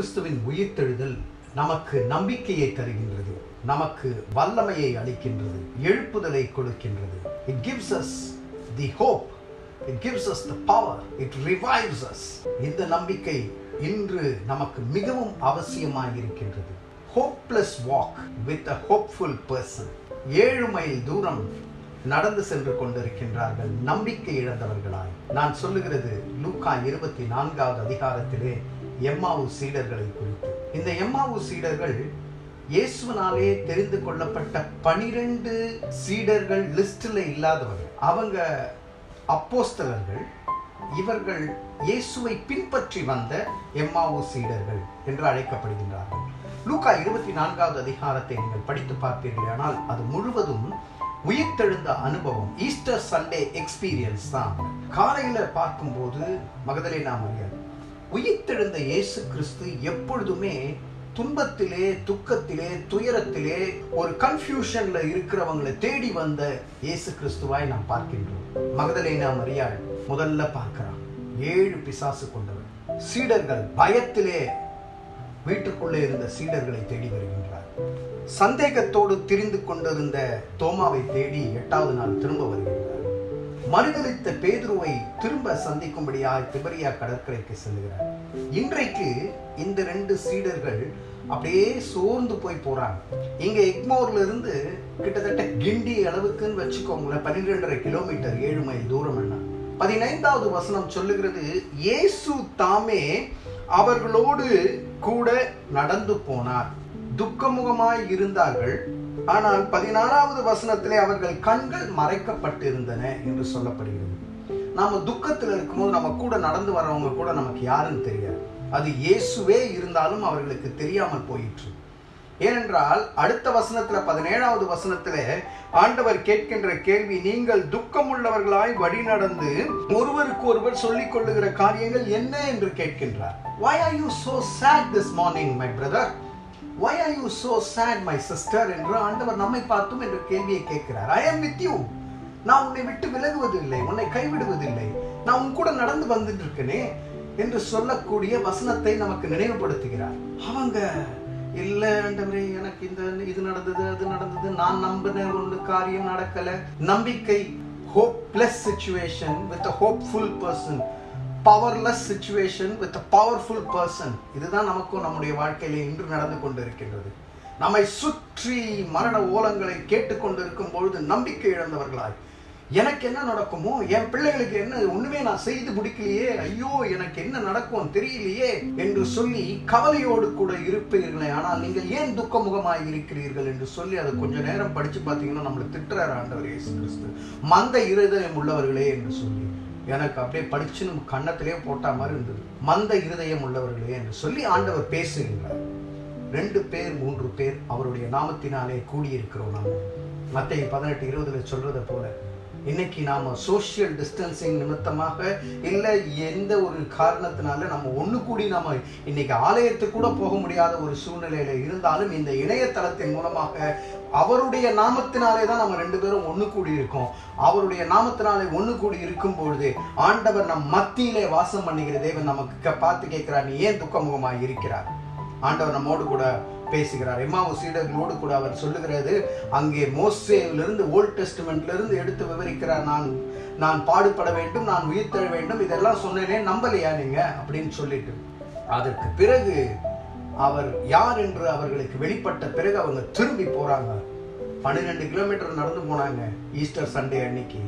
கிறிஸ்துவின் உயிர்த்தெழுதல் நமக்கு நம்பிக்கையை தருகின்றது நமக்கு வல்லமையை அளிக்கின்றது எழுப்புதலை கொடுக்கின்றது it gives us the hope it gives us the power it revives us இந்த நம்பிக்கை இன்று நமக்கு மிகவும் அவசியமாக இருக்கின்றது hopeless walk with a hopeful person ஏழு மைல் தூரம் நடந்து சென்று கொண்டிருக்கின்றார்கள் நம்பிக்கை இழந்தவர்களாய் நான் சொல்லுகிறது லூக்கா இருபத்தி நான்காவது அதிகாரத்திலே எம்மாவு சீடர்களை குறித்து இந்த எம்மாவு சீடர்கள் இயேசுவினாலே தெரிந்து கொள்ளப்பட்ட பனிரெண்டு சீடர்கள் லிஸ்டில் இல்லாதவர்கள் அவங்க அப்போஸ்தலர்கள் இவர்கள் இயேசுவை பின்பற்றி வந்த எம்மாவு சீடர்கள் என்று அழைக்கப்படுகின்றார்கள் லூக்கா இருபத்தி நான்காவது அதிகாரத்தை நீங்கள் படித்து பார்ப்பீர்கள் ஆனால் அது முழுவதும் உயிர்த்தெழுந்த அனுபவம் ஈஸ்டர் சண்டே எக்ஸ்பீரியன்ஸ் தான் காலையில பார்க்கும்போது மகதலேனா மரியாதை உயிர்த்தெழுந்த இயேசு கிறிஸ்து எப்பொழுதுமே துன்பத்திலே துக்கத்திலே துயரத்திலே ஒரு கன்ஃபியூஷன்ல இருக்கிறவங்களை தேடி வந்த இயேசு கிறிஸ்துவாய் நாம் பார்க்கின்றோம் மகதலேனா மரியாள் முதல்ல பார்க்கிறான் ஏழு பிசாசு கொண்டவர் சீடர்கள் பயத்திலே வீட்டுக்குள்ளே இருந்த சீடர்களை தேடி வருகின்றார் சந்தேகத்தோடு திரிந்து கொண்டிருந்த தோமாவை தேடி எட்டாவது நாள் திரும்ப வருகின்றார் மறுதளித்த பேதுருவை திரும்ப சந்திக்கும்படியாய் திபரியா கடற்கரைக்கு செல்கிறார் இன்றைக்கு இந்த ரெண்டு சீடர்கள் அப்படியே சோர்ந்து போய் போறாங்க இங்க எக்மோர்ல இருந்து கிட்டத்தட்ட கிண்டி அளவுக்குன்னு வச்சுக்கோங்களேன் பன்னிரெண்டரை கிலோமீட்டர் ஏழு மைல் தூரம் என்ன பதினைந்தாவது வசனம் சொல்லுகிறது இயேசு தாமே அவர்களோடு கூட நடந்து போனார் துக்கமுகமாய் இருந்தார்கள் ஆனால் பதினாறாவது வசனத்திலே அவர்கள் கண்கள் மறைக்கப்பட்டிருந்தன என்று சொல்லப்படுகிறது நாம துக்கத்தில் இருக்கும்போது நம்ம கூட நடந்து வரவங்க கூட நமக்கு யாருன்னு தெரியாது அது இயேசுவே இருந்தாலும் அவர்களுக்கு தெரியாமல் போயிற்று ஏனென்றால் அடுத்த வசனத்துல பதினேழாவது வசனத்துல ஆண்டவர் கேட்கின்ற கேள்வி நீங்கள் துக்கமுள்ளவர்களாய் வழி நடந்து ஒருவருக்கு ஒருவர் சொல்லிக் கொள்ளுகிற காரியங்கள் என்ன என்று கேட்கின்றார் why are you so sad this morning my brother why are you so sad my sister என்று ஆண்டவர் நம்மை பார்த்தும் என்ற கேள்வியை கேட்கிறார் i am with you நான் உன்னை விட்டு விலகுவதில்லை உன்னை கைவிடுவதில்லை நான் உன் கூட நடந்து வந்துட்டு இருக்கேனே என்று சொல்லக்கூடிய வசனத்தை நமக்கு நினைவுபடுத்துகிறார் அவங்க இல்ல ஆண்டவரே எனக்கு இந்த இது நடந்தது அது நடந்தது நான் நம்பின ஒன்று காரியம் நடக்கல நம்பிக்கை hopeless situation with a hopeful person powerless situation with a powerful person இதுதான் நமக்கும் நம்முடைய வாழ்க்கையில இன்று நடந்து கொண்டிருக்கின்றது நம்மை சுற்றி மரண ஓலங்களை கேட்டுக்கொண்டிருக்கும் பொழுது நம்பிக்கை இழந்தவர்களாய் எனக்கு என்ன நடக்குமோ என் பிள்ளைகளுக்கு என்ன ஒண்ணுமே நான் செய்து முடிக்கலையே ஐயோ எனக்கு என்ன நடக்கும் தெரியலையே என்று சொல்லி கவலையோடு கூட இருப்பீர்களே ஆனால் நீங்கள் ஏன் துக்கமுகமாய் இருக்கிறீர்கள் என்று சொல்லி அதை கொஞ்ச நேரம் படிச்சு பார்த்தீங்கன்னா நம்மளை திட்டுறாரு ஆண்டவர் இயேசு கிறிஸ்து மந்த இருதயம் உள்ளவர்களே என்று சொல்லி எனக்கு அப்படியே படிச்சுன்னு கன்னத்திலே போட்டா மாதிரி இருந்தது மந்த இருதயம் உள்ளவர்களே என்று சொல்லி ஆண்டவர் பேசுகின்றார் ரெண்டு பேர் மூன்று பேர் அவருடைய நாமத்தினாலே கூடியிருக்கிறோம் நாம் மத்திய பதினெட்டு இருபதுல சொல்றதை போல இன்னைக்கு நாம சோஷியல் டிஸ்டன்சிங் நிமித்தமாக இல்லை எந்த ஒரு காரணத்தினால நம்ம ஒன்று கூடி நாம இன்னைக்கு ஆலயத்துக்கு கூட போக முடியாத ஒரு சூழ்நிலையில இருந்தாலும் இந்த இணையதளத்தின் மூலமாக அவருடைய நாமத்தினாலே தான் நம்ம ரெண்டு பேரும் ஒன்று கூடி இருக்கோம் அவருடைய நாமத்தினாலே ஒன்று கூடி இருக்கும் பொழுது ஆண்டவர் நம் மத்தியிலே வாசம் பண்ணுகிற தேவன் நமக்கு க- பார்த்து கேட்கிறார் நீ ஏன் துக்கமுகமாக இருக்கிறார் ஆண்டவர் நம்மோடு கூட பேசுகிறார் எம்மாவு சீடர்களோடு கூட அவர் சொல்லுகிறது அங்கே மோசேலிருந்து ஓல்ட் டெஸ்டிமெண்ட்ல இருந்து எடுத்து விவரிக்கிறார் நான் நான் பாடுபட வேண்டும் நான் உயிர்த்தெழ வேண்டும் இதெல்லாம் சொன்னேனே நம்பலையா நீங்க அப்படின்னு சொல்லிட்டு அதற்கு பிறகு அவர் யார் என்று அவர்களுக்கு வெளிப்பட்ட பிறகு அவங்க திரும்பி போறாங்க பன்னிரெண்டு கிலோமீட்டர் நடந்து போனாங்க ஈஸ்டர் சண்டே அன்னைக்கு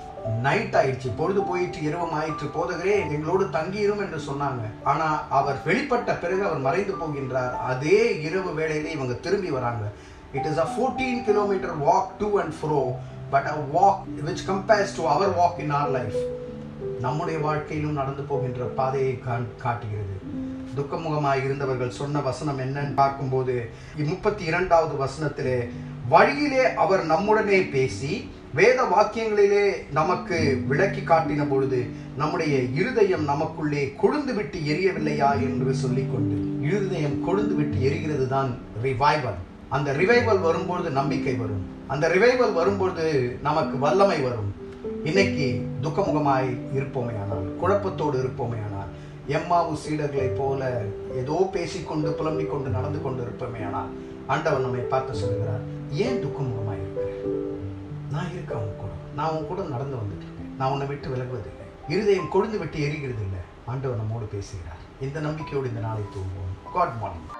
நைட் ஆயிடுச்சு பொழுது போயிட்டு இரவும் ஆயிற்று போதகரே எங்களோடு தங்கியிரும் என்று சொன்னாங்க ஆனா அவர் வெளிப்பட்ட பிறகு அவர் மறைந்து போகின்றார் அதே இரவு வேளையிலே இவங்க திரும்பி வராங்க it is a fourteen kilometre walk to and fro but a walk which compares to our walk in our life நம்முடைய வாழ்க்கையிலும் நடந்து போகின்ற பாதையை காண்- காட்டுகிறது துக்கமுகமாய் இருந்தவர்கள் சொன்ன வசனம் என்னன்னு பார்க்கும்போது முப்பத்தி இரண்டாவது வசனத்திலே வழியிலே அவர் நம்முடனே பேசி வேத வாக்கியங்களிலே நமக்கு விளக்கி காட்டின பொழுது நம்முடைய இருதயம் நமக்குள்ளே கொழுந்து விட்டு எரியவில்லையா என்று சொல்லிக்கொண்டு இருதயம் கொழுந்து விட்டு எரிகிறது தான் ரிவைவல் அந்த ரிவைவல் வரும்பொழுது நம்பிக்கை வரும் அந்த ரிவைவல் வரும்பொழுது நமக்கு வல்லமை வரும் இன்னைக்கு துக்கமுகமாய் இருப்போமே ஆனால் குழப்பத்தோடு இருப்போமே ஆனால் எம்மாவு சீடர்களைப் போல ஏதோ பேசிக்கொண்டு புலம்பிக் கொண்டு நடந்து கொண்டு இருப்போமே ஆனால் ஆண்டவர் நம்மை பார்த்து சொல்கிறார் ஏன் துக்கமுகமாக இருக்கிற நான் இருக்கேன் உன் கூட நான் உன் கூட நடந்து வந்துட்டு இருக்கேன் நான் உன்னை விட்டு விலகுவதில்லை இருதயம் கொழுந்து விட்டு எரிகிறது இல்லை ஆண்டவர் நம்மோடு பேசுகிறார் இந்த நம்பிக்கையோடு இந்த நாளை தூங்குவோம் காட் மார்னிங்